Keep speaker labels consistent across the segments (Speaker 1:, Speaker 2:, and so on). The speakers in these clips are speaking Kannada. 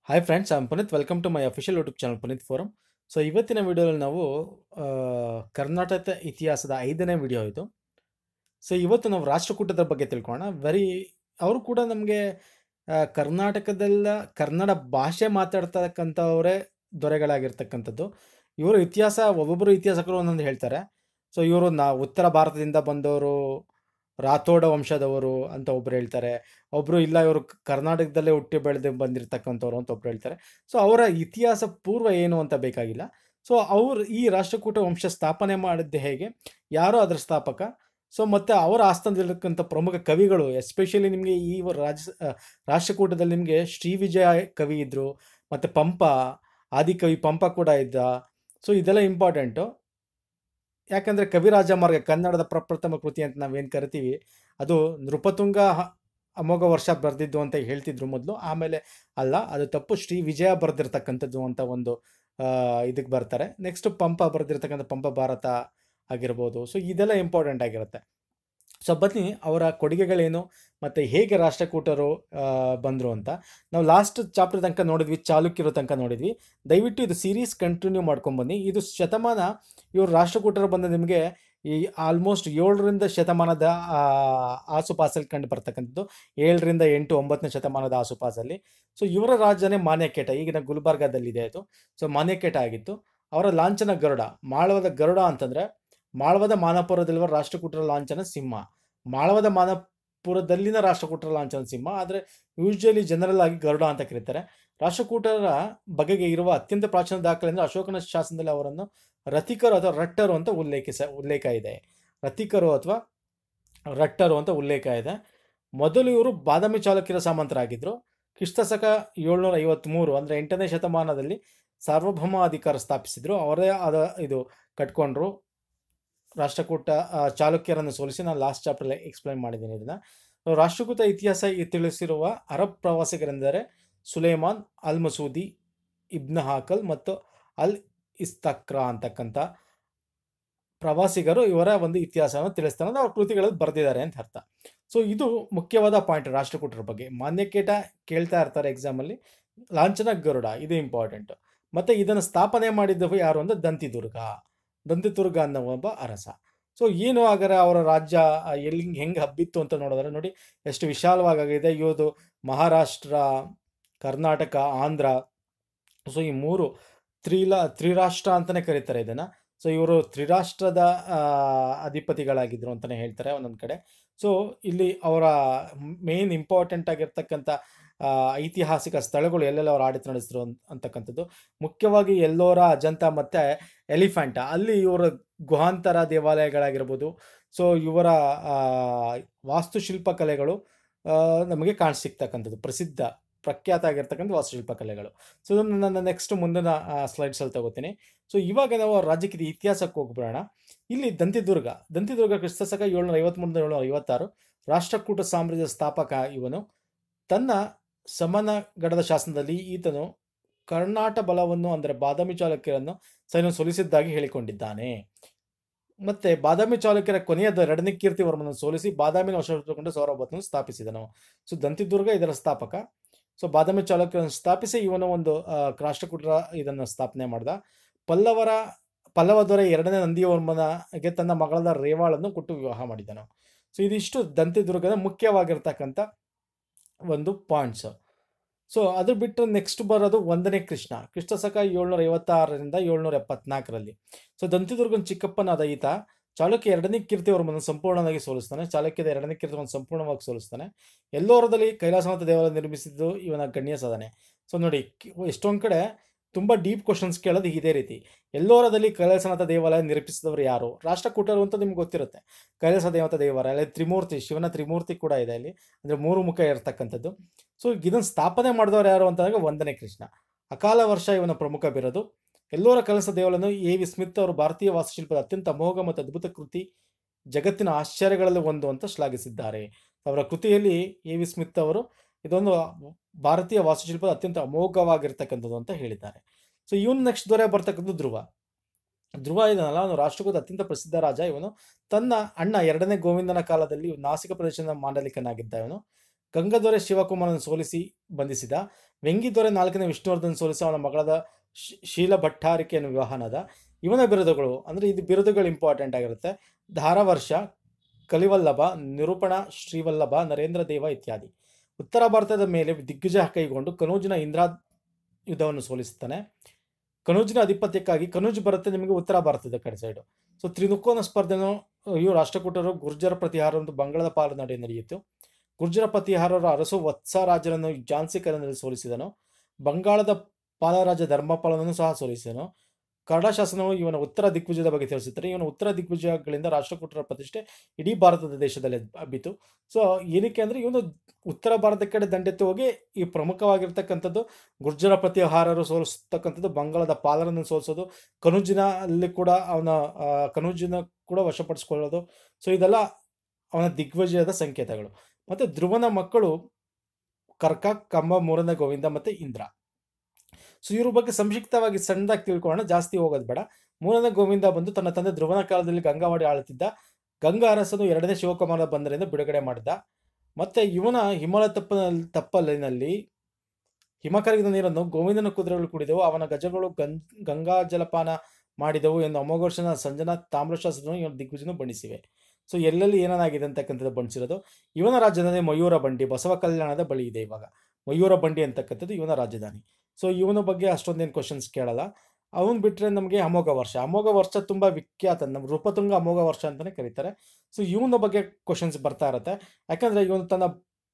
Speaker 1: hi friends I am Puneeth welcome to my official YouTube channel Puneeth forum so ಇವತ್ತಿನ ವಿಡಿಯೋದಲ್ಲಿ ನಾವು ಆ, ಕರ್ನಾಟಕದ ಇತಿಹಾಸದ ಐದನೇ ವಿಡಿಯೋ ಇದು ಸೊ ಇವತ್ತು ನಾವು ರಾಷ್ಟ್ರಕೂಟದ ಬಗ್ಗೆ ತಿಳ್ಕೊಳ್ಳೋಣ ವೆರಿ ಅವರು ಕೂಡ ನಮಗೆ ಕರ್ನಾಟಕದಲ್ಲ ಕನ್ನಡ ಭಾಷೆ ಮಾತಾಡ್ತಕ್ಕಂಥವರೇ ದೊರೆಗಳಾಗಿರ್ತಕ್ಕಂಥದ್ದು ಇವರು ಇತಿಹಾಸ ಒಬ್ಬೊಬ್ಬರು ಇತಿಹಾಸಕರು ಒಂದೊಂದು ಹೇಳ್ತಾರೆ ಸೊ ಇವರು ನಾ ಉತ್ತರ ಭಾರತದಿಂದ ಬಂದವರು ರಾಥೋಡ ವಂಶದವರು ಅಂತ ಒಬ್ರು ಹೇಳ್ತಾರೆ ಒಬ್ರು ಇಲ್ಲ ಇವರು ಕರ್ನಾಟಕದಲ್ಲೇ ಹುಟ್ಟಿ ಬೆಳೆದು ಬಂದಿರತಕ್ಕಂಥವ್ರು ಅಂತ ಒಬ್ರು ಹೇಳ್ತಾರೆ ಸೊ ಅವರ ಇತಿಹಾಸ ಪೂರ್ವ ಏನು ಅಂತ ಬೇಕಾಗಿಲ್ಲ ಸೊ ಅವರು ಈ ರಾಷ್ಟ್ರಕೂಟ ವಂಶ ಸ್ಥಾಪನೆ ಮಾಡಿದ್ದು ಹೇಗೆ ಯಾರೋ ಅದರ ಸ್ಥಾಪಕ ಸೊ ಮತ್ತು ಅವರ ಆಸ್ಥಾನದಲ್ಲಿರ್ತಕ್ಕಂಥ ಪ್ರಮುಖ ಕವಿಗಳು ಎಸ್ಪೆಷಲಿ ನಿಮಗೆ ಈ ರಾಜ ಆ, ರಾಷ್ಟ್ರಕೂಟದಲ್ಲಿ ನಿಮಗೆ ಶ್ರೀ ವಿಜಯ ಕವಿ ಇದ್ದರು ಮತ್ತು ಪಂಪ ಆದಿಕವಿ ಪಂಪ ಕೂಡ ಇದ್ದ ಸೊ ಇದೆಲ್ಲ ಇಂಪಾರ್ಟೆಂಟು ಯಾಕಂದರೆ ಕವಿರಾಜ ಮಾರ್ಗ ಕನ್ನಡದ ಪ್ರಪ್ರಥಮ ಕೃತಿ ಅಂತ ನಾವೇನು ಕರಿತೀವಿ ಅದು ನೃಪತುಂಗ ಹ- ಅಮೋಘ ವರ್ಷ ಬರೆದಿದ್ದು ಅಂತ ಹೇಳ್ತಿದ್ರು ಮೊದಲು ಆಮೇಲೆ ಅಲ್ಲ ಅದು ತಪ್ಪು ಶ್ರೀ ವಿಜಯ ಬರೆದಿರ್ತಕ್ಕಂಥದ್ದು ಅಂತ ಒಂದು ಇದಕ್ಕೆ ಬರ್ತಾರೆ ನೆಕ್ಸ್ಟ್ ಪಂಪ ಬರೆದಿರ್ತಕ್ಕಂಥ ಪಂಪ ಭಾರತ ಆಗಿರ್ಬೋದು ಸೊ ಇದೆಲ್ಲ ಇಂಪಾರ್ಟೆಂಟ್ ಆಗಿರುತ್ತೆ ಸೊ ಬನ್ನಿ ಅವರ ಕೊಡುಗೆಗಳೇನು ಮತ್ತು ಹೇಗೆ ರಾಷ್ಟ್ರಕೂಟರು ಬಂದರು ಅಂತ ನಾವು ಲಾಸ್ಟ್ ಚಾಪ್ಟರ್ ತನಕ ನೋಡಿದ್ವಿ ಚಾಲುಕ್ಯರ ತನಕ ನೋಡಿದ್ವಿ ದಯವಿಟ್ಟು ಇದು ಸೀರೀಸ್ ಕಂಟಿನ್ಯೂ ಮಾಡ್ಕೊಂಬನ್ನಿ ಇದು ಶತಮಾನ ಇವರು ರಾಷ್ಟ್ರಕೂಟರು ಬಂದ ನಿಮಗೆ ಈ ಆಲ್ಮೋಸ್ಟ್ ಏಳರಿಂದ ಶತಮಾನದ ಆ, ಆಸುಪಾಸಲ್ಲಿ ಕಂಡು ಬರ್ತಕ್ಕಂಥದ್ದು ಏಳರಿಂದ ಎಂಟು ಒಂಬತ್ತನೇ ಶತಮಾನದ ಆಸುಪಾಸಲ್ಲಿ ಸೊ ಇವರ ರಾಜನೇ ಮಾನ್ಯಕೇಟ ಈಗಿನ ಗುಲ್ಬರ್ಗಾದಲ್ಲಿದೆ ಅದು ಸೊ ಮಾನ್ಯಕೇಟ ಆಗಿತ್ತು ಅವರ ಲಾಂಛನ ಗರುಡ ಮಾಳವದ ಗರುಡ ಅಂತಂದರೆ ಮಾಳವದ ಮಾನಪುರದಲ್ಲಿರುವ ರಾಷ್ಟ್ರಕೂಟರ ಲಾಂಛನ ಸಿಂಹ ಮಾಳವದ ಮಾನಪುರದಲ್ಲಿನ ರಾಷ್ಟ್ರಕೂಟರ ಲಾಂಛನ ಸಿಂಹ ಆದರೆ ಯೂಶಲಿ ಜನರಲ್ ಆಗಿ ಗರುಡ ಅಂತ ಕರೀತಾರೆ ರಾಷ್ಟ್ರಕೂಟರ ಬಗೆಗೆ ಇರುವ ಅತ್ಯಂತ ಪ್ರಾಚೀನ ದಾಖಲೆ ಅಂದರೆ ಅಶೋಕನ ಶಾಸನದಲ್ಲಿ ಅವರನ್ನು ರಥಿಕರು ಅಥವಾ ರಟ್ಟರು ಅಂತ ಉಲ್ಲೇಖಿಸ ಉಲ್ಲೇಖ ಇದೆ ರಥಿಕರು ಅಥವಾ ರಟ್ಟರು ಅಂತ ಉಲ್ಲೇಖ ಇದೆ ಮೊದಲು ಇವರು ಬಾದಾಮಿ ಚಾಲುಕ್ಯರ ಸಾಮಂತರಾಗಿದ್ದರು ಕ್ರಿಸ್ತಶಕ ಏಳ್ನೂರ ಐವತ್ತ್ಮೂರು ಅಂದರೆ ಎಂಟನೇ ಶತಮಾನದಲ್ಲಿ ಸಾರ್ವಭೌಮ ಅಧಿಕಾರ ಸ್ಥಾಪಿಸಿದರು ಅವರೇ ಆದ ಇದು ಕಟ್ಕೊಂಡ್ರು ರಾಷ್ಟ್ರಕೂಟ ಆ, ಚಾಲುಕ್ಯರನ್ನು ಸೋಲಿಸಿ ನಾನು ಲಾಸ್ಟ್ ಚಾಪ್ಟರ್ಲಿ ಎಕ್ಸ್ಪ್ಲೈನ್ ಮಾಡಿದ್ದೀನಿ ಇದನ್ನು ರಾಷ್ಟ್ರಕೂಟ ಇತಿಹಾಸ ಈ ತಿಳಿಸಿರುವ ಅರಬ್ ಪ್ರವಾಸಿಗರೆಂದರೆ ಸುಲೇಮಾನ್ ಅಲ್ ಮಸೂದಿ ಇಬ್ನ ಹಾಕಲ್ ಮತ್ತು ಅಲ್ ಇಸ್ತಕ್ರಾ ಅಂತಕ್ಕಂಥ ಪ್ರವಾಸಿಗರು ಇವರ ಒಂದು ಇತಿಹಾಸವನ್ನು ತಿಳಿಸ್ತಾರೆ ಅಂದ್ರೆ ಅವ್ರ ಕೃತಿಗಳಲ್ಲಿ ಬರೆದಿದ್ದಾರೆ ಅಂತ ಅರ್ಥ ಸೊ ಇದು ಮುಖ್ಯವಾದ ಪಾಯಿಂಟ್ ರಾಷ್ಟ್ರಕೂಟರ ಬಗ್ಗೆ ಮಾನ್ಯಕೇಟ ಕೇಳ್ತಾ ಇರ್ತಾರೆ ಎಕ್ಸಾಮಲ್ಲಿ ಲಾಂಛನ ಗರುಡ ಇದು ಇಂಪಾರ್ಟೆಂಟ್ ಮತ್ತು ಇದನ್ನು ಸ್ಥಾಪನೆ ಮಾಡಿದ್ದವು ಯಾರು ಅಂದರೆ ದಂತಿದುರ್ಗ ದಂತಿದುರ್ಗ ಅನ್ನೋ ಒಬ್ಬ ಅರಸ ಸೊ ಏನು ಆಗರ ಅವರ ರಾಜ್ಯ ಆ, ಎಲ್ಲಿ ಹೆಂಗೆ ಹಬ್ಬಿತ್ತು ಅಂತ ನೋಡಿದ್ರೆ ನೋಡಿ ಎಷ್ಟು ವಿಶಾಲವಾಗಿದೆ ಇವುದು ಮಹಾರಾಷ್ಟ್ರ ಕರ್ನಾಟಕ ಆಂಧ್ರ ಸೊ ಈ ಮೂರು ತ್ರಿಲ ತ್ರಿರಾಷ್ಟ್ರ ಅಂತಲೇ ಕರೀತಾರೆ ಇದನ್ನು ಸೊ ಇವರು ತ್ರಿರಾಷ್ಟ್ರದ ಆ, ಅಧಿಪತಿಗಳಾಗಿದ್ದರು ಅಂತಲೇ ಹೇಳ್ತಾರೆ ಒಂದೊಂದು ಕಡೆ ಸೊ ಇಲ್ಲಿ ಅವರ ಮೇನ್ ಇಂಪಾರ್ಟೆಂಟ್ ಆಗಿರ್ತಕ್ಕಂಥ ಆ, ಐತಿಹಾಸಿಕ ಸ್ಥಳಗಳು ಎಲ್ಲೆಲ್ಲ ಅವರು ಆಡಳಿತ ನಡೆಸಿದ್ರು ಅಂತ ಅಂತಕ್ಕಂಥದ್ದು ಮುಖ್ಯವಾಗಿ ಎಲ್ಲೋರ ಅಜಂತ ಮತ್ತು ಎಲಿಫೆಂಟ ಅಲ್ಲಿ ಇವರ ಗುಹಾಂತರ ದೇವಾಲಯಗಳಾಗಿರ್ಬೋದು ಸೊ ಇವರ ಆ, ವಾಸ್ತುಶಿಲ್ಪ ಕಲೆಗಳು ಆ, ನಮಗೆ ಕಾಣಿಸಿಕ್ತಕ್ಕಂಥದ್ದು ಪ್ರಸಿದ್ಧ ಪ್ರಖ್ಯಾತ ಆಗಿರ್ತಕ್ಕಂಥ ವಾಸ್ತುಶಿಲ್ಪ ಕಲೆಗಳು ಸೊ ಇದನ್ನು ನನ್ನ ನೆಕ್ಸ್ಟ್ ಮುಂದಿನ ಸ್ಲೈಡ್ಸಲ್ಲಿ ತಗೋತೀನಿ ಸೊ ಇವಾಗ ನಾವು ರಾಜ್ಯಕ್ಕೆ ಇದು ಇತಿಹಾಸಕ್ಕೆ ಹೋಗ್ಬಿಡೋಣ ಇಲ್ಲಿ ದಂತಿದುರ್ಗ ದಂತಿದುರ್ಗ ಕ್ರಿಸ್ತಶಕ ಏಳ್ನೂರ ಐವತ್ತ್ಮೂರಿಂದ ಏಳ್ನೂರ ಐವತ್ತಾರು ರಾಷ್ಟ್ರಕೂಟ ಸಾಮ್ರಾಜ್ಯದ ಸ್ಥಾಪಕ ಇವನು ತನ್ನ ಸಮನಗಡದ ಶಾಸನದಲ್ಲಿ ಈತನು ಕರ್ನಾಟ ಬಲವನ್ನು ಅಂದರೆ ಬಾದಾಮಿ ಚಾಲುಕ್ಯರನ್ನು ಸೈನ್ಯ ಸೋಲಿಸಿದ್ದಾಗಿ ಹೇಳಿಕೊಂಡಿದ್ದಾನೆ ಮತ್ತೆ ಬಾದಾಮಿ ಚಾಲುಕ್ಯರ ಕೊನೆಯದ ಎರಡನೇ ಕೀರ್ತಿವರ್ಮನನ್ನು ಸೋಲಿಸಿ ಬಾದಾಮಿನ ವಶಪಡಿಸಿಕೊಂಡು ಸಾವಿರ ಒಂಬತ್ತನ್ನು ಸ್ಥಾಪಿಸಿದನು ಸೊ ದಂತಿದುರ್ಗ ಇದರ ಸ್ಥಾಪಕ ಸೊ ಬಾದಾಮಿ ಚಾಲುಕ್ಯರನ್ನು ಸ್ಥಾಪಿಸಿ ಇವನು ಒಂದು ಆ, ರಾಷ್ಟ್ರಕೂಟರ ಇದನ್ನು ಸ್ಥಾಪನೆ ಮಾಡ್ದ ಪಲ್ಲವರ ಪಲ್ಲವ ದೊರೆ ಎರಡನೇ ನಂದಿವರ್ಮನಿಗೆ ತನ್ನ ಮಗಳಾದ ರೇವಾಳನ್ನು ಕೊಟ್ಟು ವಿವಾಹ ಮಾಡಿದನು ಸೊ ಇದಿಷ್ಟು ದಂತಿದುರ್ಗದ ಮುಖ್ಯವಾಗಿರ್ತಕ್ಕಂಥ ಒಂದು ಪಾಯಿಂಟ್ಸ್ ಸೊ ಅದು ಬಿಟ್ಟರೆ ನೆಕ್ಸ್ಟ್ ಬರೋದು ಒಂದನೇ ಕೃಷ್ಣ ಕ್ರಿಸ್ತಶಕ ಏಳ್ನೂರ ಐವತ್ತಾರರಿಂದ ಏಳ್ನೂರ ಎಪ್ಪತ್ನಾಲ್ಕರಲ್ಲಿ ಸೊ ದಂತಿದುರ್ಗನ ಚಿಕ್ಕಪ್ಪನಾದ ಈತ ಚಾಲುಕ್ಯ ಎರಡನೇ ಕೀರ್ತಿವರ್ಮನ ಸಂಪೂರ್ಣವಾಗಿ ಸೋಲಿಸ್ತಾನೆ ಚಾಲುಕ್ಯದ ಎರಡನೇ ಕೀರ್ತಿವನ್ನು ಸಂಪೂರ್ಣವಾಗಿ ಸೋಲಿಸ್ತಾನೆ ಎಲ್ಲೋರದಲ್ಲಿ ಕೈಲಾಸನಾಥ ದೇವಾಲಯ ನಿರ್ಮಿಸಿದ್ದು ಇವನ ಗಣ್ಯ ಸಾಧನೆ ಸೊ ನೋಡಿ ಎಷ್ಟೊಂದು ಕಡೆ ತುಂಬ ಡೀಪ್ ಕ್ವಶನ್ಸ್ ಕೇಳೋದು ಇದೇ ರೀತಿ ಎಲ್ಲೋರದಲ್ಲಿ ಕೈಲಾಸನಾಥ ದೇವಾಲಯ ನಿರ್ಮಿಸಿದವರು ಯಾರು ರಾಷ್ಟ್ರಕೂಟರು ಅಂತ ನಿಮ್ಗೆ ಗೊತ್ತಿರುತ್ತೆ ಕೈಲಾಸ ದೇವತ ದೇವಾಲಯ ಅಲ್ಲಿ ತ್ರಿಮೂರ್ತಿ ಶಿವನ ತ್ರಿಮೂರ್ತಿ ಕೂಡ ಇದೆ ಅಲ್ಲಿ ಅಂದರೆ ಮೂರು ಮುಖ ಇರತಕ್ಕಂಥದ್ದು ಸೊ ಇದನ್ನು ಸ್ಥಾಪನೆ ಮಾಡಿದವರು ಯಾರು ಅಂತಂದಾಗ ಒಂದನೇ ಕೃಷ್ಣ ಅಕಾಲ ವರ್ಷ ಇವನ ಪ್ರಮುಖ ಬಿರೋದು ಎಲ್ಲೋರ ಕಲಸ ದೇವಾಲಯನು ಎ ವಿ ಸ್ಮಿತ್ ಅವರು ಭಾರತೀಯ ವಾಸ್ತುಶಿಲ್ಪದ ಅತ್ಯಂತ ಅಮೋಘ ಮತ್ತು ಅದ್ಭುತ ಕೃತಿ ಜಗತ್ತಿನ ಆಶ್ಚರ್ಯಗಳಲ್ಲಿ ಒಂದು ಅಂತ ಶ್ಲಾಘಿಸಿದ್ದಾರೆ ಅವರ ಕೃತಿಯಲ್ಲಿ ಎ ವಿ ಸ್ಮಿತ್ ಅವರು ಇದೊಂದು ಭಾರತೀಯ ವಾಸ್ತುಶಿಲ್ಪದ ಅತ್ಯಂತ ಅಮೋಘವಾಗಿರ್ತಕ್ಕಂಥದ್ದು ಅಂತ ಹೇಳಿದ್ದಾರೆ ಸೊ ಇವನು ನೆಕ್ಸ್ಟ್ ದೊರೆ ಬರ್ತಕ್ಕಂಥದ್ದು ಧ್ರುವ ಧ್ರುವ ಇದನ್ನಲ್ಲ ಅವನು ರಾಷ್ಟ್ರಕೂಟ ಅತ್ಯಂತ ಪ್ರಸಿದ್ಧ ರಾಜ ಇವನು ತನ್ನ ಅಣ್ಣ ಎರಡನೇ ಗೋವಿಂದನ ಕಾಲದಲ್ಲಿ ನಾಸಿಕ ಪ್ರದೇಶದ ಮಾಂಡಲಿಕನಾಗಿದ್ದ ಇವನು ಗಂಗದೊರೆ ಶಿವಕುಮಾರನ ಸೋಲಿಸಿ ಬಂಧಿಸಿದ ವೆಂಗಿದೊರೆ ನಾಲ್ಕನೇ ವಿಷ್ಣುವರ್ಧನ್ ಸೋಲಿಸಿ ಅವನ ಮಗಳಾದ ಶ್- ಶೀಲ ಭಟ್ಟಾರಿಕೆಯನ್ನು ವಿವಾಹನದ ಇವನ ಬಿರುದುಗಳು ಅಂದರೆ ಇದು ಬಿರುದುಗಳು ಇಂಪಾರ್ಟೆಂಟ್ ಆಗಿರುತ್ತೆ ಧಾರವರ್ಷ ಕಲಿವಲ್ಲಭ ನಿರೂಪಣ ಶ್ರೀವಲ್ಲಭ ನರೇಂದ್ರ ದೇವ ಇತ್ಯಾದಿ ಉತ್ತರ ಭಾರತದ ಮೇಲೆ ದಿಗ್ವಿಜಯ ಕೈಗೊಂಡು ಕನೂಜಿನ ಇಂದ್ರ ಯುದ್ಧವನ್ನು ಸೋಲಿಸುತ್ತಾನೆ ಕನೂಜಿನ ಅಧಿಪತ್ಯಕ್ಕಾಗಿ ಕನೂಜ್ ಬರುತ್ತೆ ನಿಮಗೆ ಉತ್ತರ ಭಾರತದ ಕಡೆ ಸೈಡು ಸೊ ತ್ರಿನುಕೋನ ಸ್ಪರ್ಧೆಯನ್ನು ಇವು ರಾಷ್ಟ್ರಕೂಟರು ಗುರ್ಜರ ಪ್ರತಿಹಾರ ಒಂದು ಬಂಗಾಳದ ಪಾಲು ನಡೆ ನಡೆಯಿತು ಗುರ್ಜರ ಪ್ರತಿಹಾರರ ಅರಸು ವತ್ಸರಾಜರನ್ನು ಝಾನ್ಸಿ ಕರನಲ್ಲಿ ಸೋಲಿಸಿದನು ಬಂಗಾಳದ ಪಾಲರಾಜ ಧರ್ಮಪಾಲನನ್ನು ಸಹ ಸೋಲಿಸಿದನು ಕನ್ನಡ ಶಾಸನವು ಇವನ ಉತ್ತರ ದಿಗ್ವಿಜಯದ ಬಗ್ಗೆ ತಿಳಿಸುತ್ತಾರೆ ಇವನ ಉತ್ತರ ದಿಗ್ವಿಜಯಗಳಿಂದ ರಾಷ್ಟ್ರಕೂಟರ ಪ್ರತಿಷ್ಠೆ ಇಡೀ ಭಾರತದ ದೇಶದಲ್ಲಿ ಹಬ್ಬಿತು ಸೊ ಏನಕ್ಕೆ ಅಂದರೆ ಇವನು ಉತ್ತರ ಭಾರತದ ಕಡೆ ದಂಡೆತ್ತಿ ಹೋಗಿ ಈ ಪ್ರಮುಖವಾಗಿರ್ತಕ್ಕಂಥದ್ದು ಗುರ್ಜರ ಪ್ರತಿಹಾರರು ಸೋಲಿಸ್ತಕ್ಕಂಥದ್ದು ಬಂಗಾಳದ ಪಾಲರನ್ನು ಸೋಲಿಸೋದು ಕನುಜಿನ ಅಲ್ಲಿ ಕೂಡ ಅವನ ಆ, ಕನುಜಿನ ಕೂಡ ವಶಪಡಿಸ್ಕೊಳ್ಳೋದು ಸೊ ಇದೆಲ್ಲ ಅವನ ದಿಗ್ವಿಜಯದ ಸಂಕೇತಗಳು ಮತ್ತು ಧ್ರುವನ ಮಕ್ಕಳು ಕರ್ಕ ಕಂಬ ಮೂರನೇ ಗೋವಿಂದ ಮತ್ತು ಇಂದ್ರ ಸೊ ಇವ್ರ ಬಗ್ಗೆ ಸಂಕ್ಷಿಪ್ತವಾಗಿ ಸಣ್ಣದಾಗಿ ತಿಳ್ಕೊಳ್ಳೋಣ ಜಾಸ್ತಿ ಹೋಗೋದು ಬೇಡ ಮೂರನೇ ಗೋವಿಂದ ಬಂದು ತನ್ನ ತಂದೆ ಧ್ರುವನ ಕಾಲದಲ್ಲಿ ಗಂಗಾವಾಡಿ ಆಳುತ್ತಿದ್ದ ಗಂಗಾ ಅರಸನು ಎರಡನೇ ಶಿವಕುಮಾರ ಬಂದರಿಂದ ಬಿಡುಗಡೆ ಮಾಡಿದ ಮತ್ತೆ ಇವನ ಹಿಮಾಲಯ ತಪ್ಪ ತಪ್ಪಲಿನಲ್ಲಿ ಹಿಮ ಕರಗಿದ ನೀರನ್ನು ಗೋವಿಂದನ ಕುದುರೆಗಳು ಕುಡಿದವು ಅವನ ಗಜಗಳು ಗಂ ಗಂಗಾ ಜಲಪಾನ ಮಾಡಿದವು ಎಂದು ಅಮೋಘರ್ಷನ ಸಂಜನಾ ತಾಮ್ರಶಾಸ್ತ್ರವನ್ನು ಇವನ ದಿಗ್ವಿಜಯನು ಬಣ್ಣಿಸಿವೆ ಸೊ ಎಲ್ಲೆಲ್ಲಿ ಏನೇನಾಗಿದೆ ಅಂತಕ್ಕಂಥದ್ದು ಬಣ್ಣಿಸಿರೋದು ಇವನ ರಾಜಧಾನಿ ಮಯೂರ ಬಂಡಿ ಬಸವ ಕಲ್ಯಾಣದ ಬಳಿ ಇದೆ ಇವಾಗ ಮಯೂರ ಬಂಡಿ ಅಂತಕ್ಕಂಥದ್ದು ಇವನ ರಾಜಧಾನಿ ಸೊ ಇವನ ಬಗ್ಗೆ ಅಷ್ಟೊಂದೇನು ಕ್ವಶನ್ಸ್ ಕೇಳಲ್ಲ ಅವನು ಬಿಟ್ಟರೆ ನಮಗೆ ಅಮೋಘ ವರ್ಷ ಅಮೋಘ ವರ್ಷ ತುಂಬ ವಿಖ್ಯಾತ ನಮ್ಮ ರೂಪತುಂಗ ಅಮೋಘ ವರ್ಷ ಅಂತಲೇ ಕರೀತಾರೆ ಸೊ ಇವನ ಬಗ್ಗೆ ಕ್ವಶನ್ಸ್ ಬರ್ತಾ ಇರುತ್ತೆ ಯಾಕಂದರೆ ಇವನು ತನ್ನ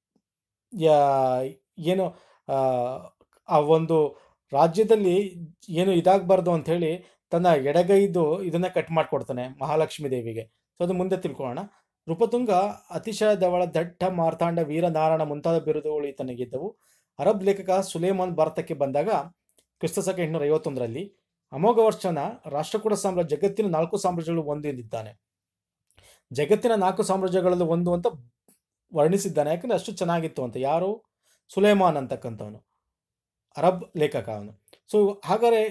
Speaker 1: ಯಾ- ಏನು ಆ, ಆ ಒಂದು ರಾಜ್ಯದಲ್ಲಿ ಏನು ಇದಾಗಬಾರ್ದು ಅಂಥೇಳಿ ತನ್ನ ಎಡಗೈದು ಇದನ್ನ ಕಟ್ ಮಾಡಿಕೊಡ್ತಾನೆ ಮಹಾಲಕ್ಷ್ಮೀ ದೇವಿಗೆ ಸೊ ಅದು ಮುಂದೆ ತಿಳ್ಕೊಳ್ಳೋಣ ನೃಪತುಂಗ ಅತಿಶಯ ಧವಳ ದಟ್ಟ ಮಾರ್ತಾಂಡ ವೀರನಾರಾಯಣ ಮುಂತಾದ ಬಿರುದುಗಳು ಈತನಿಗಿದ್ದವು ಅರಬ್ ಲೇಖಕ ಸುಲೇಮಾನ್ ಭಾರತಕ್ಕೆ ಬಂದಾಗ ಕ್ರಿಸ್ತಶಕ ಎಂಟುನೂರ ಐವತ್ತೊಂದರಲ್ಲಿ ಅಮೋಘ ವರ್ಷನ ರಾಷ್ಟ್ರಕೂಟ ಸಾಮ್ರಾಜ್ಯ ಜಗತ್ತಿನ ನಾಲ್ಕು ಸಾಮ್ರಾಜ್ಯಗಳು ಒಂದು ಎಂದಿದ್ದಾನೆ ಜಗತ್ತಿನ ನಾಲ್ಕು ಸಾಮ್ರಾಜ್ಯಗಳಲ್ಲಿ ಒಂದು ಅಂತ ವರ್ಣಿಸಿದ್ದಾನೆ ಯಾಕಂದ್ರೆ ಅಷ್ಟು ಚೆನ್ನಾಗಿತ್ತು ಅಂತ ಯಾರು ಸುಲೇಮಾನ್ ಅಂತಕ್ಕಂಥವನು ಅರಬ್ ಲೇಖಕ ಅವನು ಸೊ ಹಾಗಾದರೆ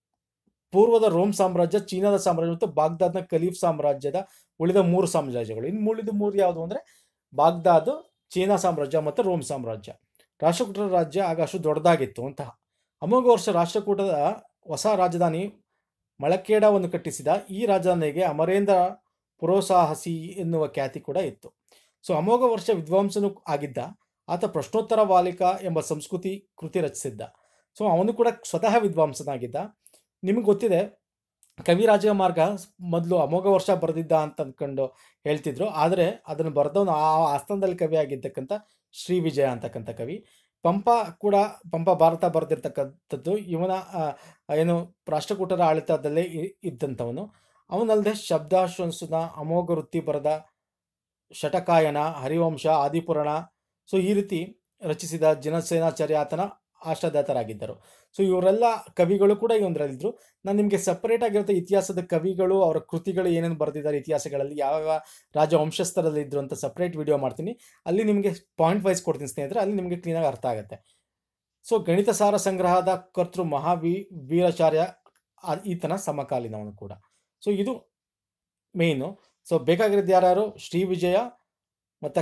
Speaker 1: ಪೂರ್ವದ ರೋಮ್ ಸಾಮ್ರಾಜ್ಯ ಚೀನಾದ ಸಾಮ್ರಾಜ್ಯ ಮತ್ತು ಬಾಗ್ದಾದ್ನ ಖಲೀಫ್ ಸಾಮ್ರಾಜ್ಯದ ಉಳಿದ ಮೂರು ಸಾಮ್ರಾಜ್ಯಗಳು ಇನ್ನು ಉಳಿದ ಮೂರು ಯಾವುದು ಅಂದರೆ ಬಾಗ್ದಾದ್ ಚೀನಾ ಸಾಮ್ರಾಜ್ಯ ಮತ್ತು ರೋಮ್ ಸಾಮ್ರಾಜ್ಯ ರಾಷ್ಟ್ರಕೂಟರ ರಾಜ್ಯ ಆಗ ಅಷ್ಟು ದೊಡ್ಡದಾಗಿತ್ತು ಅಂತ ಅಮೋಘ ವರ್ಷ ರಾಷ್ಟ್ರಕೂಟದ ಹೊಸ ರಾಜಧಾನಿ ಮಳಕೇಡವನ್ನು ಕಟ್ಟಿಸಿದ ಈ ರಾಜಧಾನಿಗೆ ಅಮರೇಂದ್ರ ಪುರೋಸಾಹಸಿ ಎನ್ನುವ ಖ್ಯಾತಿ ಕೂಡ ಇತ್ತು ಸೊ ಅಮೋಘ ವರ್ಷ ವಿದ್ವಾಂಸನು ಆಗಿದ್ದ ಆತ ಪ್ರಶ್ನೋತ್ತರ ವಾಲಿಕ ಎಂಬ ಸಂಸ್ಕೃತಿ ಕೃತಿ ರಚಿಸಿದ್ದ ಸೊ ಅವನು ಕೂಡ ಸ್ವತಃ ವಿದ್ವಾಂಸನಾಗಿದ್ದ ನಿಮಗೆ ಗೊತ್ತಿದೆ ಕವಿರಾಜ ಮಾರ್ಗ ಮೊದಲು ಅಮೋಘ ವರ್ಷ ಬರೆದಿದ್ದ ಅಂತ ಅಂದ್ಕೊಂಡು ಹೇಳ್ತಿದ್ರು ಆದರೆ ಅದನ್ನು ಬರೆದವನು ಆ ಆಸ್ಥಾನದಲ್ಲಿ ಕವಿ ಆಗಿದ್ದಕ್ಕಂಥ ಶ್ರೀ ವಿಜಯ ಅಂತಕ್ಕಂಥ ಕವಿ ಪಂಪ ಕೂಡ ಪಂಪ ಭಾರತ ಬರೆದಿರ್ತಕ್ಕಂಥದ್ದು ಇವನ ಆ, ಏನು ರಾಷ್ಟ್ರಕೂಟರ ಆಡಳಿತದಲ್ಲೇ ಇ- ಇದ್ದಂಥವನು ಅವನಲ್ಲದೆ ಶಬ್ದಾಶ್ವಂಸನ ಅಮೋಘ ವೃತ್ತಿ ಬರೆದ ಶಟಕಾಯನ ಹರಿವಂಶ ಆದಿಪುರಾಣ ಸೊ ಈ ರೀತಿ ರಚಿಸಿದ ಜನಸೇನಾಚಾರ್ಯ ಆತನ ಆಶ್ರದಾತರಾಗಿದ್ದರು ಸೊ ಇವರೆಲ್ಲ ಕವಿಗಳು ಕೂಡ ಇವರಲ್ಲಿದ್ದರು ನಾನು ನಿಮಗೆ ಸಪ್ರೇಟ್ ಆಗಿರುತ್ತೆ ಇತಿಹಾಸದ ಕವಿಗಳು ಅವರ ಕೃತಿಗಳು ಏನೇನು ಬರೆದಿದ್ದಾರೆ ಇತಿಹಾಸಗಳಲ್ಲಿ ಯಾವ ರಾಜ ವಂಶಸ್ಥರಲ್ಲಿ ಇದ್ರು ಅಂತ ಸಪ್ರೇಟ್ ವಿಡಿಯೋ ಮಾಡ್ತೀನಿ ಅಲ್ಲಿ ನಿಮಗೆ ಪಾಯಿಂಟ್ ವೈಸ್ ಕೊಡ್ತೀನಿ ಸ್ನೇಹಿತರೆ ಅಲ್ಲಿ ನಿಮಗೆ ಕ್ಲೀನಾಗಿ ಅರ್ಥ ಆಗುತ್ತೆ ಸೊ ಗಣಿತ ಸಾರ ಸಂಗ್ರಹದ ಕರ್ತೃ ಮಹಾವಿ ವೀರಾಚಾರ್ಯ ಆ- ಈತನ ಸಮಕಾಲೀನವನು ಕೂಡ ಸೊ ಇದು ಮೇಯ್ನು ಸೊ ಬೇಕಾಗಿರೋದು ಯಾರ್ಯಾರು ಶ್ರೀ ವಿಜಯ ಮತ್ತು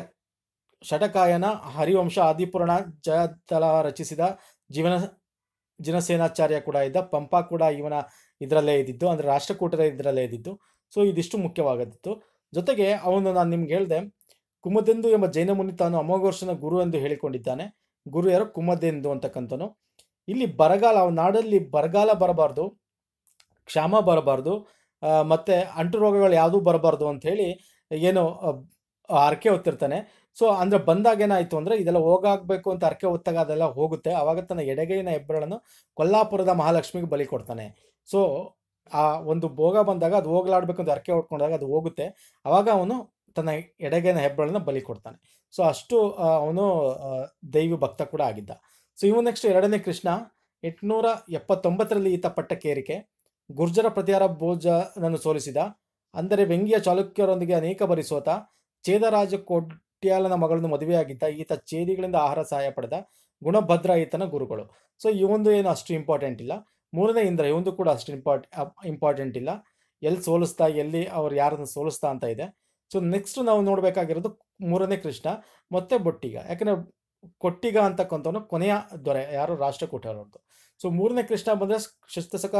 Speaker 1: ಷಟಕಾಯನ ಹರಿವಂಶ ಆದಿಪುರಾಣ ಜಯದಳ ರಚಿಸಿದ ಜೀವನ ಜಿನಸೇನಾಚಾರ್ಯ ಕೂಡ ಇದ್ದ ಪಂಪ ಕೂಡ ಇವನ ಇದರಲ್ಲೇ ಇದ್ದಿದ್ದು ಅಂದರೆ ರಾಷ್ಟ್ರಕೂಟರ ಇದರಲ್ಲೇ ಇದ್ದಿದ್ದು ಸೊ ಇದಿಷ್ಟು ಮುಖ್ಯವಾಗದಿತ್ತು ಜೊತೆಗೆ ಅವನು ನಾನು ನಿಮ್ಗೆ ಹೇಳಿದೆ ಕುಮದೆಂದು ಎಂಬ ಜೈನ ಮುನಿ ತಾನು ಅಮೋಘೋರ್ಷನ ಗುರು ಎಂದು ಹೇಳಿಕೊಂಡಿದ್ದಾನೆ ಗುರು ಯಾರು ಕುಮದೆಂದು ಅಂತಕ್ಕಂಥನು ಇಲ್ಲಿ ಬರಗಾಲ ಅವನ ನಾಡಲ್ಲಿ ಬರಗಾಲ ಬರಬಾರ್ದು ಕ್ಷಾಮ ಬರಬಾರ್ದು ಆ, ಮತ್ತೆ ಅಂಟು ರೋಗಗಳು ಯಾವುದೂ ಬರಬಾರ್ದು ಅಂತ ಹೇಳಿ ಏನು ಆ, ಹರಕೆ ಹೊತ್ತಿರ್ತಾನೆ ಸೊ ಅಂದರೆ ಬಂದಾಗ ಏನಾಯಿತು ಅಂದರೆ ಇದೆಲ್ಲ ಹೋಗಾಗಬೇಕು ಅಂತ ಹರಕೆ ಹೊತ್ತಾಗ ಅದೆಲ್ಲ ಹೋಗುತ್ತೆ ಆವಾಗ ತನ್ನ ಎಡಗೈನ ಹೆಬ್ಬೆರಳನ್ನು ಕೊಲ್ಲಾಪುರದ ಮಹಾಲಕ್ಷ್ಮಿಗೆ ಬಲಿ ಕೊಡ್ತಾನೆ ಸೊ ಆ ಒಂದು ಭೋಗ ಬಂದಾಗ ಅದು ಹೋಗ್ಲಾಡ್ಬೇಕು ಅಂತ ಹರಕೆ ಹೊಟ್ಕೊಂಡಾಗ ಅದು ಹೋಗುತ್ತೆ ಆವಾಗ ಅವನು ತನ್ನ ಎಡಗೈನ ಹೆಬ್ಬೆರಳನ್ನ ಬಲಿ ಕೊಡ್ತಾನೆ ಸೊ ಅಷ್ಟು ಆ, ಅವನು ಆ, ದೈವಿ ಭಕ್ತ ಕೂಡ ಆಗಿದ್ದ ಸೊ ಇವನು ನೆಕ್ಸ್ಟ್ ಎರಡನೇ ಕೃಷ್ಣ ಎಂಟುನೂರ ಎಪ್ಪತ್ತೊಂಬತ್ತರಲ್ಲಿ ಈತ ಪಟ್ಟಕ್ಕೇರಿಕೆ ಗುರ್ಜರ ಪ್ರತಿಹಾರ ಭೋಜನನ್ನು ಸೋಲಿಸಿದ ಅಂದರೆ ವ್ಯಂಗ್ಯ ಚಾಲುಕ್ಯರೊಂದಿಗೆ ಅನೇಕ ಬಾರಿ ಸೋತ ಚೇದರಾಜ ಕೋಟ್ಯಾಲನ ಮಗಳನ್ನು ಮದುವೆಯಾಗಿದ್ದ ಈತ ಚೇದಿಗಳಿಂದ ಆಹಾರ ಸಹಾಯ ಪಡೆದ ಗುಣಭದ್ರ ಈತನ ಗುರುಗಳು ಸೊ ಇವೊಂದು ಏನು ಅಷ್ಟು ಇಂಪಾರ್ಟೆಂಟ್ ಇಲ್ಲ ಮೂರನೇ ಇಂದ್ರ ಇವೊಂದು ಕೂಡ ಅಷ್ಟು ಇಂಪಾರ್ಟ್ ಇಂಪಾರ್ಟೆಂಟ್ ಇಲ್ಲ ಎಲ್ಲಿ ಸೋಲಿಸ್ತಾ ಎಲ್ಲಿ ಅವ್ರು ಯಾರನ್ನು ಸೋಲಿಸ್ತಾ ಅಂತ ಇದೆ ಸೊ ನೆಕ್ಸ್ಟ್ ನಾವು ನೋಡಬೇಕಾಗಿರೋದು ಮೂರನೇ ಕೃಷ್ಣ ಮತ್ತೆ ಬೊಟ್ಟಿಗ ಯಾಕಂದರೆ ಕೊಟ್ಟಿಗ ಅಂತಕ್ಕಂಥವನು ಕೊನೆಯ ದೊರೆ ಯಾರು ರಾಷ್ಟ್ರಕೂಟ ಅವ್ರದ್ದು ಸೊ ಮೂರನೇ ಕೃಷ್ಣ ಬಂದರೆ ಕ್ರಿಸ್ತಶಕ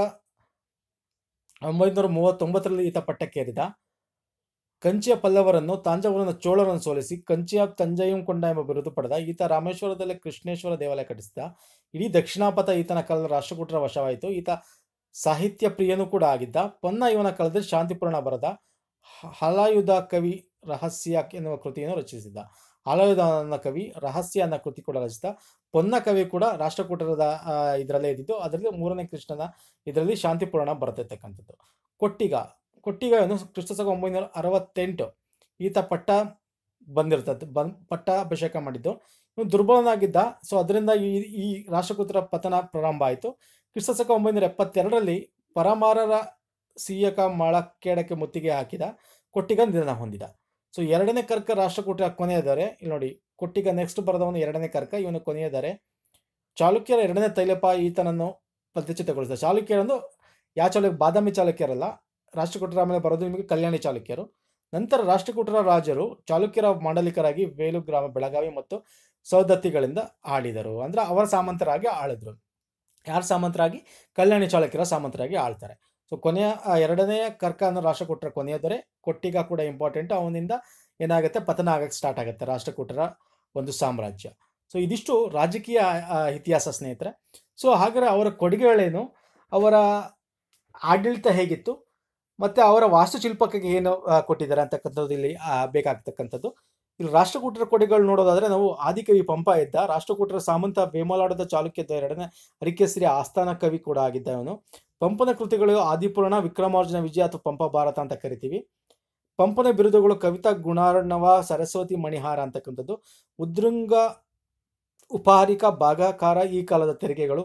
Speaker 1: ಒಂಬೈನೂರ ಮೂವತ್ತೊಂಬತ್ತರಲ್ಲಿ ಈತ ಪಟ್ಟಕ್ಕೇರಿದ ಕಂಚಿಯ ಪಲ್ಲವರನ್ನು ತಾಂಜಾವೂರಿನ ಚೋಳರನ್ನು ಸೋಲಿಸಿ ಕಂಚಿಯ ತಂಜಾಯಂ ಕೊಂಡ ಎಂಬ ಬಿರುದು ಪಡೆದ ಈತ ರಾಮೇಶ್ವರದಲ್ಲಿ ಕೃಷ್ಣೇಶ್ವರ ದೇವಾಲಯ ಕಟ್ಟಿಸಿದ ಇಡೀ ದಕ್ಷಿಣಾಪಥ ಈತನ ಕಾಲದ ರಾಷ್ಟ್ರಕೂಟರ ವಶವಾಯಿತು ಈತ ಸಾಹಿತ್ಯ ಪ್ರಿಯನೂ ಕೂಡ ಆಗಿದ್ದ ಪೊನ್ನ ಇವನ ಕಾಲದಲ್ಲಿ ಶಾಂತಿಪೂರ್ಣ ಬರದ ಹ- ಹಲಾಯುಧ ಕವಿ ರಹಸ್ಯ ಎನ್ನುವ ಕೃತಿಯನ್ನು ರಚಿಸಿದ ಹಲಾಯುಧ ಅನ್ನೋ ಕವಿ ರಹಸ್ಯ ಅನ್ನೋ ಕೃತಿ ಕೂಡ ರಚಿಸಿದ ಪೊನ್ನ ಕವಿ ಕೂಡ ರಾಷ್ಟ್ರಕೂಟರದ ಆ, ಇದರಲ್ಲೇ ಇದ್ದಿದ್ದು ಅದರಲ್ಲಿ ಮೂರನೇ ಕೃಷ್ಣನ ಇದರಲ್ಲಿ ಶಾಂತಿಪೂರ್ಣ ಬರತಕ್ಕಂಥದ್ದು ಕೊಟ್ಟಿಗ ಕೊಟ್ಟಿಗ ಏನು ಕ್ರಿಸ್ತಶಕ ಒಂಬೈನೂರ ಅರವತ್ತೆಂಟು ಈತ ಪಟ್ಟ ಬಂದಿರ್ತದ್ದು ಬನ್ ಪಟ್ಟಾಭಿಷೇಕ ಮಾಡಿದ್ದು ಇವನು ದುರ್ಬಲನಾಗಿದ್ದ ಸೊ ಅದರಿಂದ ಈ ಈ ರಾಷ್ಟ್ರಕೂಟರ ಪತನ ಪ್ರಾರಂಭ ಆಯಿತು ಕ್ರಿಸ್ತಶಕ ಒಂಬೈನೂರ ಎಪ್ಪತ್ತೆರಡರಲ್ಲಿ ಪರಮಾರರ ಸೀಯಕ ಮಾಳಕ್ಕೇಡಕ್ಕೆ ಮುತ್ತಿಗೆ ಹಾಕಿದ ಕೊಟ್ಟಿಗ ನಿಧನ ಹೊಂದಿದ ಸೊ ಎರಡನೇ ಕರ್ಕ ರಾಷ್ಟ್ರಕೂಟ ಕೊನೆಯದರೆ ಇಲ್ಲಿ ನೋಡಿ ಕೊಟ್ಟಿಗ ನೆಕ್ಸ್ಟ್ ಬರೆದವನು ಎರಡನೇ ಕರ್ಕ ಇವನು ಕೊನೆಯದರೆ ಚಾಲುಕ್ಯರ ಎರಡನೇ ತೈಲಪ ಈತನನ್ನು ಪ್ರತಿಷ್ಠಿತಗೊಳಿಸಿದ ಚಾಲುಕ್ಯರನ್ನು ಯಾವ ಚಾಲುಕ್ಯ ಬಾದಾಮಿ ಚಾಲುಕ್ಯರಲ್ಲ ರಾಷ್ಟ್ರಕೂಟರ ಆಮೇಲೆ ಬರೋದು ನಿಮಗೆ ಕಲ್ಯಾಣಿ ಚಾಲುಕ್ಯರು ನಂತರ ರಾಷ್ಟ್ರಕೂಟರ ರಾಜರು ಚಾಲುಕ್ಯರ ಮಾಂಡಲಿಕರಾಗಿ ವೇಲು ಗ್ರಾಮ ಬೆಳಗಾವಿ ಮತ್ತು ಸೌದತ್ತಿಗಳಿಂದ ಆಳಿದರು ಅಂದ್ರೆ ಅವರ ಸಾಮಂತರಾಗಿ ಆಳಿದ್ರು ಯಾರ ಸಾಮಂತರಾಗಿ ಕಲ್ಯಾಣಿ ಚಾಲುಕ್ಯರ ಸಾಮಂತರಾಗಿ ಆಳ್ತಾರೆ ಸೊ ಕೊನೆಯ ಆ, ಎರಡನೆಯ ಕರ್ಕ ಅನ್ನೋ ರಾಷ್ಟ್ರಕೂಟರ ಕೊನೆಯ ದೊರೆ ಕೊಟ್ಟಿಗ ಕೂಡ ಇಂಪಾರ್ಟೆಂಟ್ ಅವನಿಂದ ಏನಾಗುತ್ತೆ ಪತನ ಆಗಕ್ಕೆ ಸ್ಟಾರ್ಟ್ ಆಗುತ್ತೆ ರಾಷ್ಟ್ರಕೂಟರ ಒಂದು ಸಾಮ್ರಾಜ್ಯ ಸೊ ಇದಿಷ್ಟು ರಾಜಕೀಯ ಆ, ಇತಿಹಾಸ ಸ್ನೇಹಿತರೆ ಸೊ ಹಾಗಾದ್ರೆ ಅವರ ಕೊಡುಗೆಗಳೇನು ಅವರ ಆಡಳಿತ ಹೇಗಿತ್ತು ಮತ್ತೆ ಅವರ ವಾಸ್ತುಶಿಲ್ಪಕ್ಕೆ ಏನು ಆ, ಕೊಟ್ಟಿದ್ದಾರೆ ಅಂತಕ್ಕಂಥದ್ದು ಇಲ್ಲಿ ಆ, ಬೇಕಾಗ್ತಕ್ಕಂಥದ್ದು ಇಲ್ಲಿ ರಾಷ್ಟ್ರಕೂಟರ ಕೊಡುಗೆಗಳು ನೋಡೋದಾದ್ರೆ ನಾವು ಆದಿಕವಿ ಪಂಪ ಇದ್ದ ರಾಷ್ಟ್ರಕೂಟರ ಸಾಮಂತ ವೇಮಲಾಡದ ಚಾಲುಕ್ಯದ ಎರಡನೇ ಹರಿಕೇಸರಿ ಆಸ್ಥಾನ ಕವಿ ಕೂಡ ಆಗಿದ್ದ ಇವನು ಪಂಪನ ಕೃತಿಗಳು ಆದಿಪುರಾಣ ವಿಕ್ರಮಾರ್ಜುನ ವಿಜಯ ಅಥವಾ ಪಂಪ ಭಾರತ ಅಂತ ಕರಿತೀವಿ ಪಂಪನ ಬಿರುದುಗಳು ಕವಿತಾ ಗುಣಾರ್ಣವ ಸರಸ್ವತಿ ಮಣಿಹಾರ ಅಂತಕ್ಕಂಥದ್ದು ಉದ್ರಂಗ ಉಪಹಾರಿಕ ಭಾಗಾಕಾರ ಈ ಕಾಲದ ತೆರಿಗೆಗಳು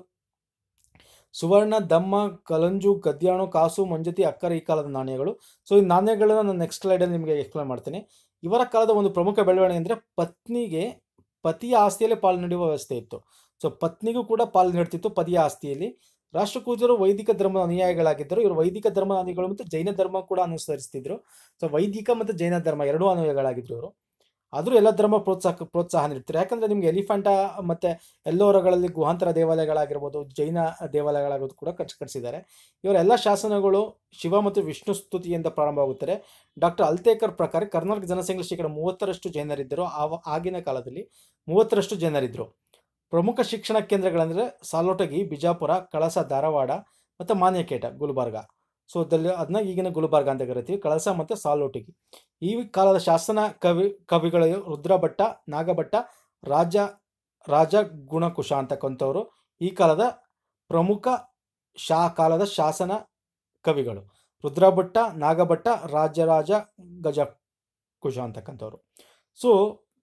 Speaker 1: ಸುವರ್ಣ ದಮ್ಮ ಕಲಂಜು ಗದ್ಯಾಣು ಕಾಸು ಮಂಜತಿ ಅಕ್ಕರ ಈ ಕಾಲದ ನಾಣ್ಯಗಳು ಸೊ ಈ ನಾಣ್ಯಗಳನ್ನ ನಾನು ನೆಕ್ಸ್ಟ್ ಸ್ಲೈಡಲ್ಲಿ ನಿಮಗೆ ಎಕ್ಸ್ಪ್ಲೇನ್ ಮಾಡ್ತೀನಿ ಇವರ ಕಾಲದ ಒಂದು ಪ್ರಮುಖ ಬೆಳವಣಿಗೆ ಅಂದರೆ ಪತ್ನಿಗೆ ಪತಿಯ ಆಸ್ತಿಯಲ್ಲೇ ಪಾಲು ನೀಡುವ ವ್ಯವಸ್ಥೆ ಇತ್ತು ಸೊ ಪತ್ನಿಗೂ ಕೂಡ ಪಾಲು ನೀಡ್ತಿತ್ತು ಪತಿಯ ಆಸ್ತಿಯಲ್ಲಿ ರಾಷ್ಟ್ರಕೂಟರು ವೈದಿಕ ಧರ್ಮದ ಅನುಯಾಯಿಗಳಾಗಿದ್ದರು ಇವರು ವೈದಿಕ ಧರ್ಮದ ಅನುಯಾಯಿಗಳು ಮತ್ತು ಜೈನ ಧರ್ಮ ಕೂಡ ಅನುಸರಿಸ್ತಿದ್ರು ಸೊ ವೈದಿಕ ಮತ್ತು ಜೈನ ಧರ್ಮ ಎರಡೂ ಅನುಯಾಯಿಗಳಾಗಿದ್ರು ಇವರು ಆದರೂ ಎಲ್ಲ ಧರ್ಮ ಪ್ರೋತ್ಸಾಹ ಪ್ರೋತ್ಸಾಹ ನೀಡ್ತಾರೆ ಯಾಕಂದ್ರೆ ನಿಮ್ಗೆ ಎಲಿಫೆಂಟ ಮತ್ತೆ ಎಲ್ಲೋರಗಳಲ್ಲಿ ಗುಹಾಂತರ ದೇವಾಲಯಗಳಾಗಿರ್ಬೋದು ಜೈನ ದೇವಾಲಯಗಳಾಗೋದು ಕೂಡ ಕಟ್ಸ್ ಕಟ್ಟಿಸಿದ್ದಾರೆ ಇವರ ಎಲ್ಲ ಶಾಸನಗಳು ಶಿವ ಮತ್ತು ವಿಷ್ಣು ಸ್ತುತಿಯಿಂದ ಪ್ರಾರಂಭವಾಗುತ್ತಾರೆ ಡಾಕ್ಟರ್ ಅಲ್ತೇಕರ್ ಪ್ರಕಾರ ಕರ್ನಾಟಕ ಜನಸಂಖ್ಯೆ ಶೇಕಡ ಮೂವತ್ತರಷ್ಟು ಜೈನರಿದ್ದರು ಆವ ಆಗಿನ ಕಾಲದಲ್ಲಿ ಮೂವತ್ತರಷ್ಟು ಜನರಿದ್ದರು ಪ್ರಮುಖ ಶಿಕ್ಷಣ ಕೇಂದ್ರಗಳಂದರೆ ಸಾಲೋಟಗಿ ಬಿಜಾಪುರ ಕಳಸ ಧಾರವಾಡ ಮತ್ತು ಮಾನ್ಯಕೇಟ ಗುಲ್ಬರ್ಗ ಸೊ ಅದಲ್ಲಿ ಅದನ್ನ ಈಗಿನ ಗುಲ್ಬರ್ಗ ಅಂತ ಕರಿತೀವಿ ಕಳಸ ಮತ್ತು ಸಾಲೋಟಗಿ ಈ ಕಾಲದ ಶಾಸನ ಕವಿ ಕವಿಗಳು ರುದ್ರಭಟ್ಟ ನಾಗಭಟ್ಟ ರಾಜ ರಾಜ ಗುಣಕುಶ ಅಂತಕ್ಕಂಥವ್ರು ಈ ಕಾಲದ ಪ್ರಮುಖ ಶಾ ಕಾಲದ ಶಾಸನ ಕವಿಗಳು ರುದ್ರಭಟ್ಟ ನಾಗಭಟ್ಟ ರಾಜರಾಜ ಗಜ ಕುಶ ಅಂತಕ್ಕಂಥವ್ರು ಸೊ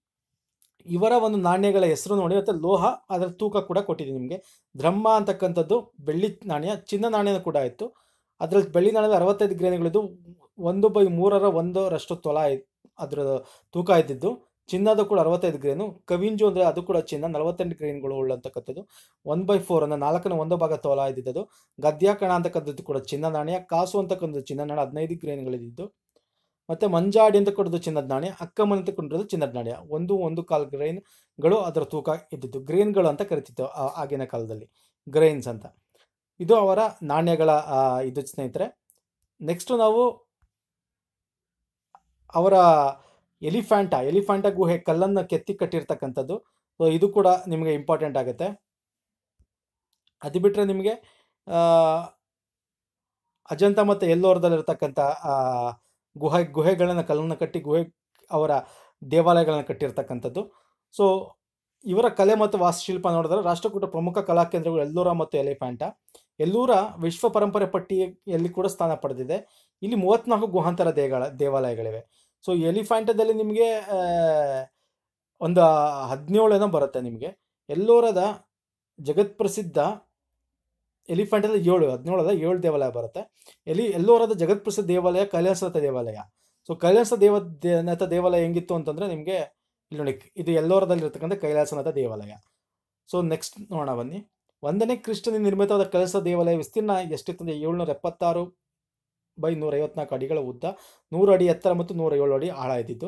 Speaker 1: ಇವರ ಒಂದು ನಾಣ್ಯಗಳ ಹೆಸರು ನೋಡಿ ಮತ್ತು ಲೋಹ ಅದರ ತೂಕ ಕೂಡ ಕೊಟ್ಟಿದ್ದೀನಿ ನಿಮಗೆ ಬ್ರಹ್ಮ ಅಂತಕ್ಕಂಥದ್ದು ಬೆಳ್ಳಿ ನಾಣ್ಯ ಚಿನ್ನ ನಾಣ್ಯ ಕೂಡ ಇತ್ತು ಅದರಲ್ಲಿ ಬೆಳ್ಳಿ ನಾಣ್ಯದ ಅರವತ್ತೈದು ಗ್ರೇನ್ಗಳಿದ್ದು ಒಂದು ಬೈ ಮೂರರ ಒಂದರಷ್ಟು ತೊಲ ಇ- ಅದರ ತೂಕ ಇದ್ದಿದ್ದು ಚಿನ್ನದ ಕೂಡ ಅರವತ್ತೈದು ಗ್ರೇನು ಕವಿಂಜು ಅಂದರೆ ಅದು ಕೂಡ ಚಿನ್ನ ನಲವತ್ತೆಂಟು ಗ್ರೇನ್ಗಳು ಉಳ್ಳಂತಕ್ಕಂಥದ್ದು ಒನ್ ಬೈ ಫೋರ್ ಅಂದರೆ ನಾಲ್ಕನೇ ಒಂದು ಭಾಗ ತೋಲ ಇದ್ದಿದ್ದು ಗದ್ಯಾಕಣ ಅಂತಕ್ಕಂಥದ್ದು ಕೂಡ ಚಿನ್ನ ನಾಣ್ಯ ಕಾಸು ಅಂತಕ್ಕಂಥದ್ದು ಚಿನ್ನ ನಾಣ್ಯ ಹದಿನೈದು ಗ್ರೇನ್ಗಳಿದ್ದು ಮತ್ತು ಮಂಜಾಡಿ ಅಂತ ಕೊಡೋದು ಚಿನ್ನದ ನಾಣ್ಯ ಅಕ್ಕಮನ್ ಅಂತ ಕೊಂಡಿರೋದು ಚಿನ್ನದ ನಾಣ್ಯ ಒಂದು ಒಂದು ಕಾಲು ಗ್ರೈನ್ಗಳು ಅದರ ತೂಕ ಇದ್ದಿದ್ದು ಗ್ರೇನ್ಗಳು ಅಂತ ಕರಿತಿತ್ತು ಆ- ಆಗಿನ ಕಾಲದಲ್ಲಿ ಗ್ರೈನ್ಸ್ ಅಂತ ಇದು ಅವರ ನಾಣ್ಯಗಳ ಆ, ಇದು ಸ್ನೇಹಿತರೆ ನೆಕ್ಸ್ಟು ನಾವು ಅವರ ಎಲಿಫ್ಯಾಂಟ ಎಲಿಫ್ಯಾಂಟ ಗುಹೆ ಕಲ್ಲನ್ನು ಕೆತ್ತಿ ಕಟ್ಟಿರ್ತಕ್ಕಂಥದ್ದು ಸೊ ಇದು ಕೂಡ ನಿಮಗೆ ಇಂಪಾರ್ಟೆಂಟ್ ಆಗುತ್ತೆ ಅದು ಬಿಟ್ಟರೆ ನಿಮಗೆ ಆ, ಅಜಂತ ಮತ್ತು ಎಲ್ಲೋರದಲ್ಲಿರ್ತಕ್ಕಂಥ ಆ, ಗುಹೆ ಗುಹೆಗಳನ್ನು ಕಲ್ಲನ್ನು ಕಟ್ಟಿ ಗುಹೆ ಅವರ ದೇವಾಲಯಗಳನ್ನು ಕಟ್ಟಿರ್ತಕ್ಕಂಥದ್ದು ಸೊ ಇವರ ಕಲೆ ಮತ್ತು ವಾಸ್ತುಶಿಲ್ಪ ನೋಡಿದ್ರೆ ರಾಷ್ಟ್ರಕೂಟ ಪ್ರಮುಖ ಕಲಾ ಕೇಂದ್ರಗಳು ಎಲ್ಲೂರ ಮತ್ತು ಎಲಿಫ್ಯಾಂಟ ಎಲ್ಲೂರ ವಿಶ್ವ ಪರಂಪರೆ ಪಟ್ಟಿಯಲ್ಲಿ ಕೂಡ ಸ್ಥಾನ ಪಡೆದಿದೆ ಇಲ್ಲಿ ಮೂವತ್ತ್ನಾಲ್ಕು ಗುಹಾಂತರ ದೇಗಳ ದೇವಾಲಯಗಳಿವೆ ಸೊ ಎಲಿಫ್ಯಾಂಟದಲ್ಲಿ ನಿಮಗೆ ಆ, ಒಂದು ಹದಿನೇಳು ಏನೋ ಬರುತ್ತೆ ನಿಮಗೆ ಎಲ್ಲೋರದ ಜಗತ್ಪ್ರಸಿದ್ಧ ಎಲಿಫೆಂಟಲ್ಲಿ ಏಳು ಹದಿನೇಳದ ಏಳು ದೇವಾಲಯ ಬರುತ್ತೆ ಎಲ್ಲಿ ಎಲ್ಲೋರದ ಜಗತ್ಪ್ರಸಿದ್ಧ ದೇವಾಲಯ ಕೈಲಾಸನಾಥ ದೇವಾಲಯ ಸೊ ಕೈಲಾಸ ದೇವ ದೇ- ನಾಥ ದೇವಾಲಯ ಹೆಂಗಿತ್ತು ಅಂತಂದರೆ ನಿಮಗೆ ಇಲ್ಲಿ ನೋಡಿ ಇದು ಎಲ್ಲೋರದಲ್ಲಿರ್ತಕ್ಕಂಥ ಕೈಲಾಸನಾಥ ದೇವಾಲಯ ಸೊ ನೆಕ್ಸ್ಟ್ ನೋಡೋಣ ಬನ್ನಿ ಒಂದನೇ ಕ್ರಿಸ್ತನ ನಿರ್ಮಿತವಾದ ಕೈಲಾಸ ದೇವಾಲಯ ವಿಸ್ತೀರ್ಣ ಎಷ್ಟಿತ್ತು ಅಂದರೆ ಏಳ್ನೂರ ಎಪ್ಪತ್ತಾರು ಬೈ ನೂರ ಐವತ್ನಾಲ್ಕು ಅಡಿಗಳ ಉದ್ದ ನೂರು ಅಡಿ ಎತ್ತರ ಮತ್ತು ನೂರ ಏಳು ಅಡಿ ಆಳ ಇದ್ದಿದ್ದು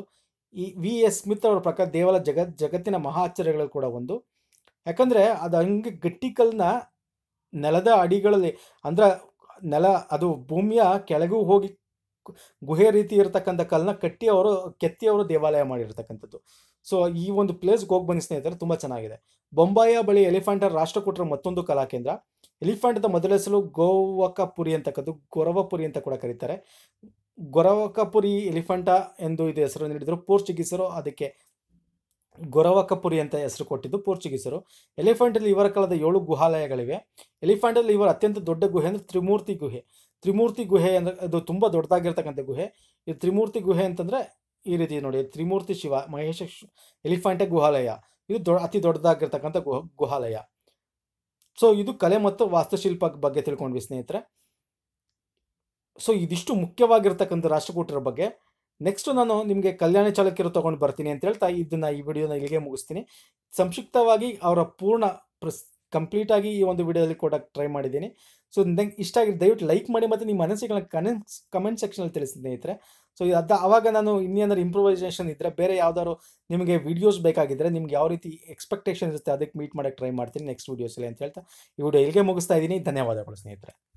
Speaker 1: ಈ ವಿ ಎಸ್ ಸ್ಮಿತ್ ಅವರ ಪ್ರಕಾರ ದೇವಾಲಯ ಜಗತ್ ಜಗತ್ತಿನ ಮಹಾ ಆಶ್ಚರ್ಯಗಳು ಕೂಡ ಒಂದು ಯಾಕಂದರೆ ಅದು ಹಂಗೆ ಗಟ್ಟಿ ಕಲ್ಲನ್ನ ನೆಲದ ಅಡಿಗಳಲ್ಲಿ ಅಂದ್ರೆ ನೆಲ ಅದು ಭೂಮಿಯ ಕೆಳಗೂ ಹೋಗಿ ಕು- ಗುಹೆ ರೀತಿ ಇರತಕ್ಕಂಥ ಕಲ್ಲನ್ನ ಕಟ್ಟಿ ಅವರು ಕೆತ್ತಿ ಅವರು ದೇವಾಲಯ ಮಾಡಿರ್ತಕ್ಕಂಥದ್ದು ಸೊ ಈ ಒಂದು ಪ್ಲೇಸ್ಗೆ ಹೋಗಿ ಬನ್ನಿ ಸ್ನೇಹಿತರೆ ತುಂಬ ಚೆನ್ನಾಗಿದೆ ಬೊಂಬಾಯಿಯ ಬಳಿ ಎಲಿಫೆಂಟ್ ರಾಷ್ಟ್ರಕೂಟರ ಮತ್ತೊಂದು ಕಲಾ ಕೇಂದ್ರ ಎಲಿಫೆಂಟ್ದ ಮೊದಲ ಹೆಸರು ಗೋವಕಪುರಿ ಅಂತಕ್ಕದ್ದು ಗೊರವಪುರಿ ಅಂತ ಕೂಡ ಕರೀತಾರೆ ಗೊರವಕಪುರಿ ಎಲಿಫೆಂಟ ಎಂದು ಇದು ಹೆಸರು ನೀಡಿದರು ಪೋರ್ಚುಗೀಸರು ಅದಕ್ಕೆ ಗೊರವಕಪುರಿ ಅಂತ ಹೆಸರು ಕೊಟ್ಟಿದ್ದು ಪೋರ್ಚುಗೀಸರು ಎಲಿಫೆಂಟಲ್ಲಿ ಇವರ ಕಾಲದ ಏಳು ಗುಹಾಲಯಗಳಿವೆ ಎಲಿಫೆಂಟಲ್ಲಿ ಇವರ ಅತ್ಯಂತ ದೊಡ್ಡ ಗುಹೆ ಅಂದರೆ ತ್ರಿಮೂರ್ತಿ ಗುಹೆ ತ್ರಿಮೂರ್ತಿ ಗುಹೆ ಅಂದರೆ ಅದು ತುಂಬ ದೊಡ್ಡದಾಗಿರ್ತಕ್ಕಂಥ ಗುಹೆ ಈ ತ್ರಿಮೂರ್ತಿ ಗುಹೆ ಅಂತಂದರೆ ಈ ರೀತಿ ನೋಡಿ ತ್ರಿಮೂರ್ತಿ ಶಿವ ಮಹೇಶ ಎಲಿಫೆಂಟ ಗುಹಾಲಯ ಇದು ದೊ ಅತಿ ದೊಡ್ಡದಾಗಿರ್ತಕ್ಕಂಥ ಗುಹ ಗುಹಾಲಯ ಸೊ ಇದು ಕಲೆ ಮತ್ತು ವಾಸ್ತುಶಿಲ್ಪ ಬಗ್ಗೆ ತಿಳ್ಕೊಂಡ್ವಿ ಸ್ನೇಹಿತರೆ ಸೊ ಇದಿಷ್ಟು ಮುಖ್ಯವಾಗಿರ್ತಕ್ಕಂಥ ರಾಷ್ಟ್ರಕೂಟರ ಬಗ್ಗೆ ನೆಕ್ಸ್ಟ್ ನಾನು ನಿಮಗೆ ಕಲ್ಯಾಣ ಚಾಲುಕ್ಯರು ತೊಗೊಂಡು ಬರ್ತೀನಿ ಅಂತ ಹೇಳ್ತಾ ಇದನ್ನ ಈ ವಿಡಿಯೋನ ಇಲ್ಲಿಗೆ ಮುಗಿಸ್ತೀನಿ ಸಂಕ್ಷಿಪ್ತವಾಗಿ ಅವರ ಪೂರ್ಣ ಪ್ರಸ್ ಕಂಪ್ಲೀಟಾಗಿ ಈ ಒಂದು ವಿಡಿಯೋದಲ್ಲಿ ಕೊಡೋಕ್ಕೆ ಟ್ರೈ ಮಾಡಿದ್ದೀನಿ ಸೊ ನಂಗೆ ಇಷ್ಟ ಆಗಿ ದಯವಿಟ್ಟು ಲೈಕ್ ಮಾಡಿ ಮತ್ತು ನಿಮ್ಮ ಅನಿಸಿಕೆಗಳನ್ನ ಕಮೆಂಟ್ಸ್ ಕಮೆಂಟ್ ಸೆಕ್ಷನಲ್ಲಿ ತಿಳಿಸಿ ಸ್ನೇಹಿತರೆ ಸೊ ಅದ ಆವಾಗ ನಾನು ಇನ್ನೇನಾದ್ರು ಇಂಪ್ರೂವೈಸೇಷನ್ ಇದ್ದರೆ ಬೇರೆ ಯಾವ್ದಾದ್ರು ನಿಮಗೆ ವೀಡಿಯೋಸ್ ಬೇಕಾಗಿದ್ದರೆ ನಿಮ್ಗೆ ಯಾವ ರೀತಿ ಎಕ್ಸ್ಪೆಕ್ಟೇಷನ್ ಇರುತ್ತೆ ಅದಕ್ಕೆ ಮೀಟ್ ಮಾಡೋಕ್ಕೆ ಟ್ರೈ ಮಾಡ್ತೀನಿ ನೆಕ್ಸ್ಟ್ ವೀಡಿಯೋಸಲ್ಲಿ ಅಂತ ಹೇಳ್ತಾ ಈ ವಿಡಿಯೋ ಇಲ್ಲಿಗೆ ಮುಗಿಸ್ತಾ ಇದ್ದೀನಿ ಧನ್ಯವಾದಗಳು ಸ್ನೇಹಿತರೆ